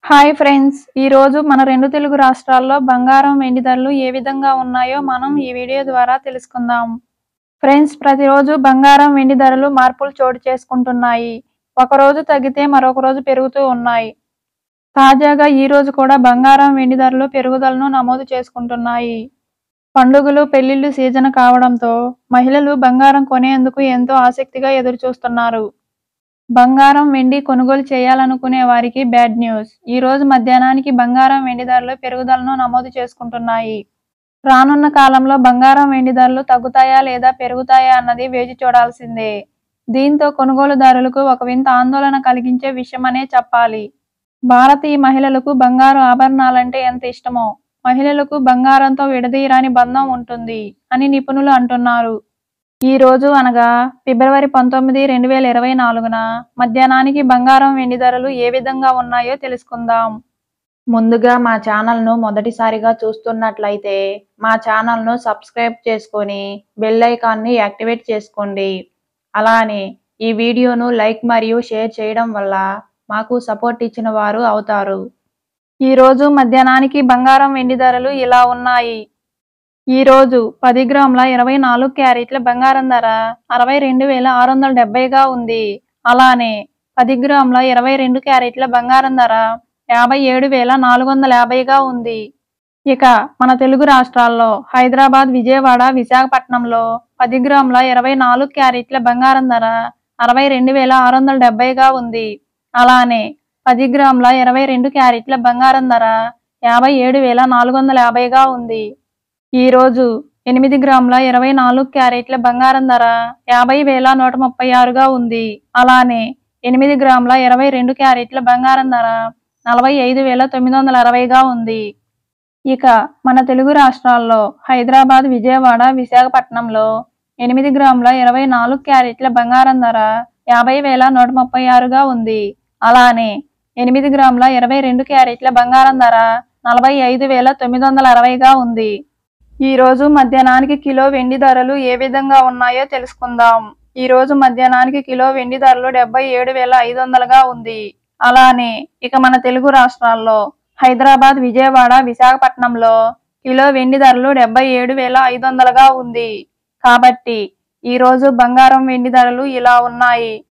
hi friends ఈ రోజు మన రెండు తెలుగు రాష్ట్రాల్లో బంగారం వెండి ధరలు ఏ విధంగా ఉన్నాయో మనం ఈ వీడియో ద్వారా తెలుసుకుందాం ఫ్రెండ్స్ ప్రతిరోజు బంగారం వెండి ధరలు మార్పులు చోటు చేసుకుంటున్నాయి ఒక రోజు తగ్గితే మరొక రోజు పెరుగుతూ ఉన్నాయి తాజాగా ఈ రోజు కూడా బంగారం వెండి ధరలు పెరుగుదలను నమోదు చేసుకుంటున్నాయి పండుగలు పెళ్లిళ్ళు సీజన్ కావడంతో మహిళలు బంగారం కొనేందుకు ఎంతో ఆసక్తిగా ఎదురు చూస్తున్నారు బంగారం వెండి కొనుగోలు చేయాలనుకునే వారికి బ్యాడ్ న్యూస్ ఈ రోజు మధ్యాహ్నానికి బంగారం వెండి ధరలు పెరుగుదలను నమోదు చేసుకుంటున్నాయి రానున్న కాలంలో బంగారం వెండి ధరలు తగ్గుతాయా లేదా పెరుగుతాయా అన్నది వేచి చూడాల్సిందే దీంతో కొనుగోలుదారులకు ఒక వింత ఆందోళన కలిగించే విషయమనే చెప్పాలి భారతీయ మహిళలకు బంగారు ఆభరణాలంటే ఎంత ఇష్టమో మహిళలకు బంగారంతో విడదీయరాని బంధం ఉంటుంది అని నిపుణులు అంటున్నారు ఈ రోజు అనగా ఫిబ్రవరి పంతొమ్మిది రెండు వేల ఇరవై నాలుగున మధ్యాహ్నానికి బంగారం వెండి ధరలు ఏ విధంగా ఉన్నాయో తెలుసుకుందాం ముందుగా మా ఛానల్ను మొదటిసారిగా చూస్తున్నట్లయితే మా ఛానల్ను సబ్స్క్రైబ్ చేసుకొని బెల్ ఐకాన్ని యాక్టివేట్ చేసుకోండి అలానే ఈ వీడియోను లైక్ మరియు షేర్ చేయడం వల్ల మాకు సపోర్ట్ ఇచ్చిన వారు అవుతారు ఈ రోజు మధ్యాహ్నానికి బంగారం వెండి ధరలు ఇలా ఉన్నాయి ఈ రోజు పది గ్రాముల ఇరవై నాలుగు క్యారెట్ల బంగారం ధర అరవై రెండు వేల ఆరు వందల డెబ్బైగా ఉంది అలానే పది గ్రాముల ఇరవై రెండు క్యారెట్ల బంగారం ధర యాభై ఏడు వేల నాలుగు వందల యాభైగా ఉంది ఇక మన తెలుగు రాష్ట్రాల్లో హైదరాబాద్ విజయవాడ విశాఖపట్నంలో పది గ్రాముల ఇరవై నాలుగు క్యారెట్ల బంగారం ధర అరవై రెండు వేల ఆరు వందల డెబ్బైగా ఉంది అలానే పది గ్రాముల ఇరవై రెండు క్యారెట్ల బంగారం ధర యాభై ఏడు వేల నాలుగు వందల యాభైగా ఉంది ఈ రోజు ఎనిమిది గ్రాముల ఇరవై నాలుగు క్యారెట్ల బంగారం ధర యాభై వేల నూట ముప్పై ఆరుగా ఉంది అలానే ఎనిమిది గ్రాముల ఇరవై రెండు క్యారెట్ల బంగారం ధర నలభై ఐదు వేల తొమ్మిది వందల అరవైగా ఉంది ఇక మన తెలుగు రాష్ట్రాల్లో హైదరాబాద్ విజయవాడ విశాఖపట్నంలో ఎనిమిది గ్రాముల ఇరవై నాలుగు క్యారెట్ల బంగారం ధర యాభై వేల నూట ముప్పై ఆరుగా ఉంది అలానే ఎనిమిది గ్రాముల ఇరవై రెండు క్యారెట్ల బంగారం ధర నలభై ఐదు వేల తొమ్మిది వందల అరవైగా ఉంది ఈ రోజు మధ్యాహ్నానికి కిలో వెండి ధరలు ఏ విధంగా ఉన్నాయో తెలుసుకుందాం ఈ రోజు మధ్యాహ్నానికి కిలో వెండి ధరలు డెబ్బై ఏడు వేల ఐదు వందలుగా ఉంది అలానే ఇక మన తెలుగు రాష్ట్రాల్లో హైదరాబాద్ విజయవాడ విశాఖపట్నంలో కిలో వెండి ధరలు డెబ్బై ఏడు వేల ఐదు వందలుగా ఉంది కాబట్టి ఈ రోజు బంగారం వెండి ధరలు ఇలా ఉన్నాయి